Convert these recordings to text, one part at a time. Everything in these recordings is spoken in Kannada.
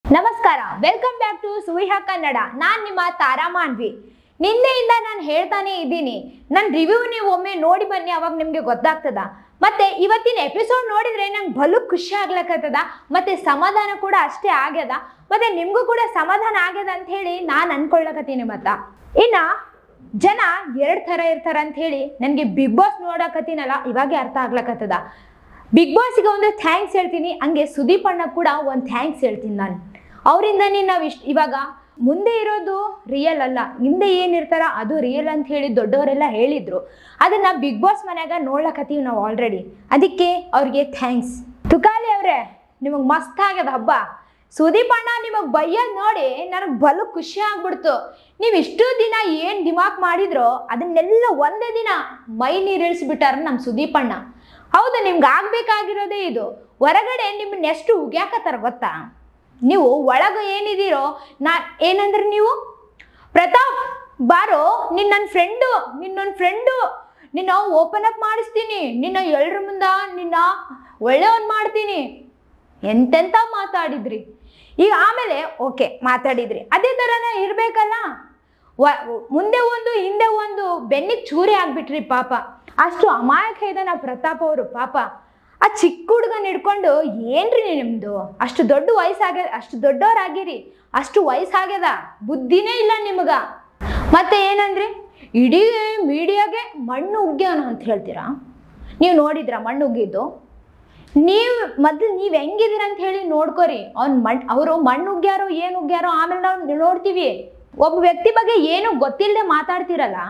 ನಮಸ್ಕಾರ welcome back to Suviha Kannada ನಾನ್ ನಿಮ್ಮ ತಾರಾ ಮಾನ್ವಿ ನಿನ್ನೆಯಿಂದ ನಾನು ಹೇಳ್ತಾನೆ ಇದ್ದೀನಿ ನನ್ನ ರಿವ್ಯೂ ನೀವು ಒಮ್ಮೆ ನೋಡಿ ಬನ್ನಿ ಅವಾಗ ನಿಮಗೆ ಗೊತ್ತಾಗ್ತದ ಮತ್ತೆ ಇವತ್ತಿನ ಎಪಿಸೋಡ್ ನೋಡಿದ್ರೆ ನಂಗೆ ಬಲು ಖುಷಿ ಆಗ್ಲಕತ್ತದ ಮತ್ತೆ ಸಮಾಧಾನ ಕೂಡ ಅಷ್ಟೇ ಆಗ್ಯದ ಮತ್ತೆ ನಿಮಗೂ ಕೂಡ ಸಮಾಧಾನ ಆಗ್ಯದ ಅಂತ ಹೇಳಿ ನಾನು ಅನ್ಕೊಳ್ಳಕತ್ತೀನಿ ಮತ್ತ ಇನ್ನ ಜನ ಎರಡ್ ಥರ ಇರ್ತಾರ ಅಂತ ಹೇಳಿ ನನಗೆ ಬಿಗ್ ಬಾಸ್ ನೋಡಕತ್ತೀನಲ್ಲ ಇವಾಗೆ ಅರ್ಥ ಆಗ್ಲಕತ್ತದ ಬಿಗ್ ಬಾಸ್ಗೆ ಒಂದು ಥ್ಯಾಂಕ್ಸ್ ಹೇಳ್ತೀನಿ ಹಂಗೆ ಸುದೀಪ್ ಅಣ್ಣ ಕೂಡ ಒಂದು ಥ್ಯಾಂಕ್ಸ್ ಹೇಳ್ತೀನಿ ನಾನು ಅವರಿಂದನೇ ನಾವು ಇಷ್ಟು ಇವಾಗ ಮುಂದೆ ಇರೋದು ರಿಯಲ್ ಅಲ್ಲ ಹಿಂದೆ ಏನಿರ್ತಾರ ಅದು ರಿಯಲ್ ಅಂತ ಹೇಳಿ ದೊಡ್ಡವರೆಲ್ಲ ಹೇಳಿದ್ರು ಅದನ್ನ ಬಿಗ್ ಬಾಸ್ ಮನ್ಯಾಗ ನೋಡ್ಲಕತ್ತೀವಿ ನಾವು ಆಲ್ರೆಡಿ ಅದಕ್ಕೆ ಅವ್ರಿಗೆ ಥ್ಯಾಂಕ್ಸ್ ತುಕಾಲಿ ಅವ್ರೆ ನಿಮಗೆ ಮಸ್ತ್ ಆಗ್ಯದ ಹಬ್ಬ ಸುದೀಪ್ ಅಣ್ಣ ನಿಮಗೆ ಬೈಯೋದು ನೋಡಿ ನನಗೆ ಬಲು ಖುಷಿ ಆಗ್ಬಿಡ್ತು ನೀವು ಇಷ್ಟು ದಿನ ಏನು ದಿಮಾಕ್ ಮಾಡಿದ್ರೋ ಅದನ್ನೆಲ್ಲ ಒಂದೇ ದಿನ ಮೈ ನೀರಿಳಿಸ್ಬಿಟ್ಟಾರ ನಮ್ಮ ಸುದೀಪ್ ಅಣ್ಣ ಹೌದು ನಿಮ್ಗೆ ಆಗ್ಬೇಕಾಗಿರೋದೇ ಇದು ಹೊರಗಡೆ ನಿಮ್ಮನ್ನ ಎಷ್ಟು ಉಗ್ಯಾಕತ್ತಾರ ಗೊತ್ತಾ ನೀವು ಒಳಗೆ ಏನಿದ್ದೀರೋ ನಾ ಏನಂದ್ರೆ ನೀವು ಪ್ರತಾಪ್ ಬಾರೋ ನಿನ್ನ ನನ್ನ ಫ್ರೆಂಡು ನಿನ್ನ ನನ್ನ ಫ್ರೆಂಡು ನಿನ್ನ ಓಪನ್ ಅಪ್ ಮಾಡಿಸ್ತೀನಿ ನಿನ್ನ ಎಲ್ರ ಮುಂದ ನಿನ್ನ ಒಳ್ಳೆಯವನ್ ಮಾಡ್ತೀನಿ ಎಂತೆಂತ ಮಾತಾಡಿದ್ರಿ ಈಗ ಆಮೇಲೆ ಓಕೆ ಮಾತಾಡಿದ್ರಿ ಅದೇ ಥರನೇ ಇರಬೇಕಲ್ಲ ವ ಮುಂದೆ ಒಂದು ಹಿಂದೆ ಒಂದು ಬೆನ್ನಿಗೆ ಚೂರಿ ಆಗ್ಬಿಟ್ರಿ ಪಾಪ ಅಷ್ಟು ಅಮಾಯಕ ಇದ್ದಾನ ಪ್ರತಾಪ್ ಅವರು ಪಾಪ ಆ ಚಿಕ್ಕ ಹುಡುಗನ ಹಿಡ್ಕೊಂಡು ಏನ್ರಿ ನಿಮ್ದು ಅಷ್ಟು ದೊಡ್ಡ ವಯಸ್ಸಾಗ್ಯ ಅಷ್ಟು ದೊಡ್ಡವರಾಗಿರಿ ಅಷ್ಟು ವಯಸ್ಸಾಗ್ಯದ ಬುದ್ಧಿನೇ ಇಲ್ಲ ನಿಮಗ ಮತ್ತೆ ಏನಂದ್ರಿ ಇಡೀ ಮೀಡಿಯಾಗೆ ಮಣ್ಣು ಉಗ್ಯಾನ ಅಂತ ಹೇಳ್ತೀರಾ ನೀವು ನೋಡಿದ್ರ ಮಣ್ಣು ಉಗ್ಗಿದ್ದು ನೀವು ಮೊದಲು ನೀವು ಹೆಂಗಿದ್ದೀರ ಅಂತ ಹೇಳಿ ನೋಡ್ಕೊರಿ ಅವ್ನು ಮಣ್ ಅವರು ಮಣ್ಣು ಉಗ್ಯಾರೋ ಏನು ಉಗ್ಯಾರೋ ಆಮೇಲೆ ನಾವು ನೋಡ್ತೀವಿ ಒಬ್ಬ ವ್ಯಕ್ತಿ ಬಗ್ಗೆ ಏನು ಗೊತ್ತಿಲ್ಲದೆ ಮಾತಾಡ್ತಿರಲ್ಲ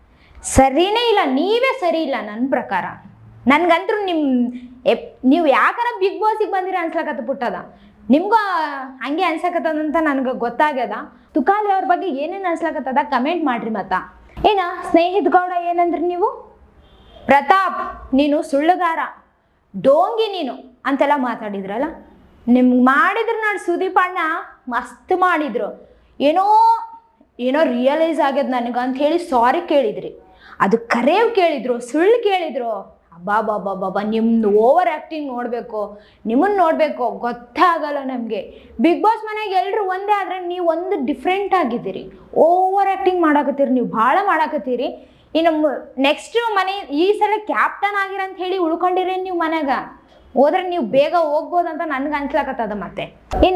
ಸರಿನೇ ಇಲ್ಲ ನೀವೇ ಸರಿ ಇಲ್ಲ ನನ್ನ ಪ್ರಕಾರ ನನ್ಗಂತೂ ನಿಮ್ಮ ಎಪ್ ನೀವು ಯಾಕಾರ ಬಿಗ್ ಬಾಸಿಗೆ ಬಂದಿರ ಅನ್ಸ್ಲಕತ್ತ ಪುಟ್ಟದ ನಿಮ್ಗೂ ಹಂಗೆ ಅನ್ಸಕತ್ತದಂತ ನನಗೆ ಗೊತ್ತಾಗ್ಯದ ತುಕಾಲಿ ಅವ್ರ ಬಗ್ಗೆ ಏನೇನು ಅನ್ಸ್ಲಕತ್ತದ ಕಮೆಂಟ್ ಮಾಡ್ರಿ ಮತ್ತ ಏನ ಸ್ನೇಹಿತ ಗೌಡ ಏನಂದ್ರಿ ನೀವು ಪ್ರತಾಪ್ ನೀನು ಸುಳ್ಳುಗಾರ ಡೋಂಗಿ ನೀನು ಅಂತೆಲ್ಲ ಮಾತಾಡಿದ್ರಲ್ಲ ನಿಮ್ಗೆ ಮಾಡಿದ್ರು ನಾನು ಸುದೀಪ್ ಅಣ್ಣ ಮಸ್ತ್ ಮಾಡಿದ್ರು ಏನೋ ಏನೋ ರಿಯಲೈಸ್ ಆಗ್ಯದ ನನಗೆ ಅಂತ ಹೇಳಿ ಸಾರಿ ಕೇಳಿದ್ರಿ ಅದು ಕರೇವ್ ಕೇಳಿದ್ರು ಸುಳ್ಳು ಕೇಳಿದ್ರು ಅಬ್ಬಾ ಬಾಬಾ ಬಾಬಾ ನಿಮ್ದು ಓವರ್ ಆ್ಯಕ್ಟಿಂಗ್ ನೋಡಬೇಕು ನಿಮ್ಮನ್ನು ನೋಡಬೇಕು ಗೊತ್ತಾಗಲ್ಲ ನಮಗೆ ಬಿಗ್ ಬಾಸ್ ಮನೆಗೆ ಎಲ್ಲರೂ ಒಂದೇ ಆದರೆ ನೀವು ಒಂದು ಡಿಫ್ರೆಂಟ್ ಆಗಿದ್ದೀರಿ ಓವರ್ ಆ್ಯಕ್ಟಿಂಗ್ ಮಾಡಾಕತ್ತೀರಿ ನೀವು ಭಾಳ ಮಾಡಾಕತ್ತೀರಿ ಇನ್ನು ನೆಕ್ಸ್ಟ್ ಮನೆ ಈ ಸಲ ಕ್ಯಾಪ್ಟನ್ ಆಗಿರ ಅಂತ ಹೇಳಿ ಉಳ್ಕೊಂಡಿರಿ ನೀವು ಮನ್ಯಾಗ ಹೋದ್ರೆ ನೀವು ಬೇಗ ಹೋಗ್ಬೋದಂತ ನನ್ಗೆ ಅನ್ಸ್ಲಕತ್ತದ ಮತ್ತೆ ಇನ್ನ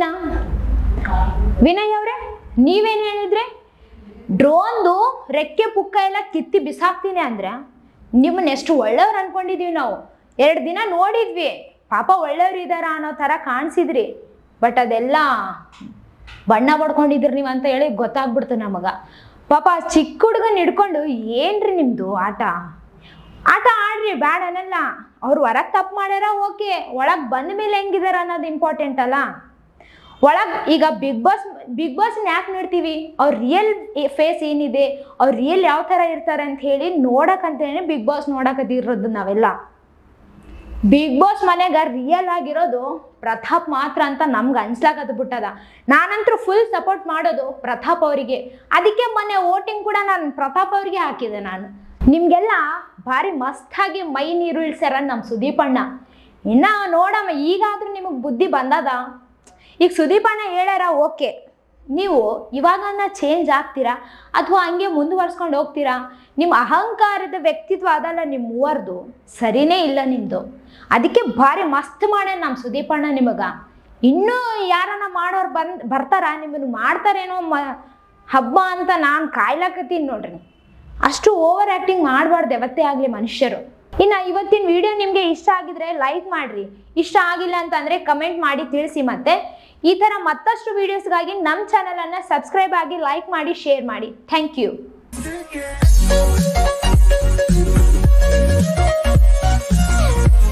ವಿನಯ್ ಅವರೇ ನೀವೇನು ಹೇಳಿದ್ರೆ ಡ್ರೋನ್ದು ರೆಕ್ಕೆ ಪುಕ್ಕ ಎಲ್ಲ ಕಿತ್ತಿ ಬಿಸಾಕ್ತೀನಿ ಅಂದ್ರೆ ನಿಮ್ಮನ್ನ ಎಷ್ಟು ಒಳ್ಳೆಯವ್ರು ಅನ್ಕೊಂಡಿದೀವಿ ನಾವು ಎರಡು ದಿನ ನೋಡಿದ್ವಿ ಪಾಪ ಒಳ್ಳೆಯವ್ರು ಇದ್ದಾರ ಅನ್ನೋ ಥರ ಕಾಣಿಸಿದ್ರಿ ಬಟ್ ಅದೆಲ್ಲ ಬಣ್ಣ ಬಡ್ಕೊಂಡಿದ್ರಿ ನೀವು ಅಂತ ಹೇಳಿ ಗೊತ್ತಾಗ್ಬಿಡ್ತು ನಮಗ ಪಾಪ ಆ ಚಿಕ್ಕ ಹುಡುಗನ ಹಿಡ್ಕೊಂಡು ಏನ್ರಿ ನಿಮ್ದು ಆಟ ಆಟ ಆಡ್ರಿ ಬ್ಯಾಡ ಅನ್ನಲ್ಲ ಅವ್ರು ಹೊರಗೆ ತಪ್ಪು ಮಾಡ್ಯಾರ ಓಕೆ ಒಳಗೆ ಬಂದ ಮೇಲೆ ಹೆಂಗಿದಾರ ಅನ್ನೋದು ಇಂಪಾರ್ಟೆಂಟ್ ಅಲ್ಲ ಒಳಗೆ ಈಗ ಬಿಗ್ ಬಾಸ್ ಬಿಗ್ ಬಾಸ್ನ ಯಾಕೆ ನೋಡ್ತೀವಿ ಅವ್ರ ರಿಯಲ್ ಫೇಸ್ ಏನಿದೆ ಅವ್ರು ರಿಯಲ್ ಯಾವ ಥರ ಇರ್ತಾರೆ ಅಂತ ಹೇಳಿ ನೋಡಕ್ಕಂತೇನೆ ಬಿಗ್ ಬಾಸ್ ನೋಡಕತ್ತಿರೋದು ನಾವೆಲ್ಲ ಬಿಗ್ ಬಾಸ್ ಮನೆಗ ರಿಯಲ್ ಆಗಿರೋದು ಪ್ರತಾಪ್ ಮಾತ್ರ ಅಂತ ನಮ್ಗೆ ಅನ್ಸ್ಲಾಕತ್ ಬಿಟ್ಟದ ನಾನಂತೂ ಫುಲ್ ಸಪೋರ್ಟ್ ಮಾಡೋದು ಪ್ರತಾಪ್ ಅವರಿಗೆ ಅದಕ್ಕೆ ಮೊನ್ನೆ ವೋಟಿಂಗ್ ಕೂಡ ನಾನು ಪ್ರತಾಪ್ ಅವರಿಗೆ ಹಾಕಿದೆ ನಾನು ನಿಮಗೆಲ್ಲ ಭಾರಿ ಮಸ್ತಾಗಿ ಮೈ ನೀರು ಇಳ್ಸ್ಯಾರ ನಮ್ಮ ಸುದೀಪ್ ಅಣ್ಣ ಇನ್ನ ನೋಡಮ್ಮ ಈಗಾದ್ರೂ ನಿಮಗೆ ಬುದ್ಧಿ ಬಂದದ ಈಗ ಸುದೀಪ್ ಅಣ್ಣ ಹೇಳ್ಯಾರ ಓಕೆ ನೀವು ಇವಾಗನ್ನ ಚೇಂಜ್ ಆಗ್ತೀರಾ ಅಥವಾ ಹಂಗೆ ಮುಂದುವರ್ಸ್ಕೊಂಡು ಹೋಗ್ತೀರಾ ನಿಮ್ಮ ಅಹಂಕಾರದ ವ್ಯಕ್ತಿತ್ವ ಅದಲ್ಲ ನಿಮ್ಮ ಮೂವರ್ದು ಸರಿನೇ ಇಲ್ಲ ನಿಮ್ಮದು ಅದಕ್ಕೆ ಭಾರಿ ಮಸ್ತ್ ಮಾಡ್ಯಾನ ನಮ್ಮ ಸುದೀಪ್ ಅಣ್ಣ ನಿಮಗೆ ಇನ್ನೂ ಯಾರನ್ನ ಮಾಡೋರು ಬಂದ್ ಬರ್ತಾರ ನಿಮ್ಮನ್ನು ಮಾಡ್ತಾರೇನೋ ಮ ಹಬ್ಬ ಅಂತ ನಾನು ಕಾಯ್ಲಕತ್ತೀನಿ ನೋಡ್ರಿ ಅಷ್ಟು ಓವರ್ ಆ್ಯಕ್ಟಿಂಗ್ ಮಾಡಬಾರ್ದು ಯಾವತ್ತೇ ಆಗಲಿ ಮನುಷ್ಯರು ಇನ್ನು ಇವತ್ತಿನ ವಿಡಿಯೋ ನಿಮಗೆ ಇಷ್ಟ ಆಗಿದ್ರೆ ಲೈಕ್ ಮಾಡಿರಿ ಇಷ್ಟ ಆಗಿಲ್ಲ ಅಂತಂದರೆ ಕಮೆಂಟ್ ಮಾಡಿ ತಿಳಿಸಿ ಮತ್ತೆ ಈ ಥರ ಮತ್ತಷ್ಟು ವೀಡಿಯೋಸ್ಗಾಗಿ ನಮ್ಮ ಚಾನಲನ್ನು ಸಬ್ಸ್ಕ್ರೈಬ್ ಆಗಿ ಲೈಕ್ ಮಾಡಿ ಶೇರ್ ಮಾಡಿ ಥ್ಯಾಂಕ್ ಯು Take it.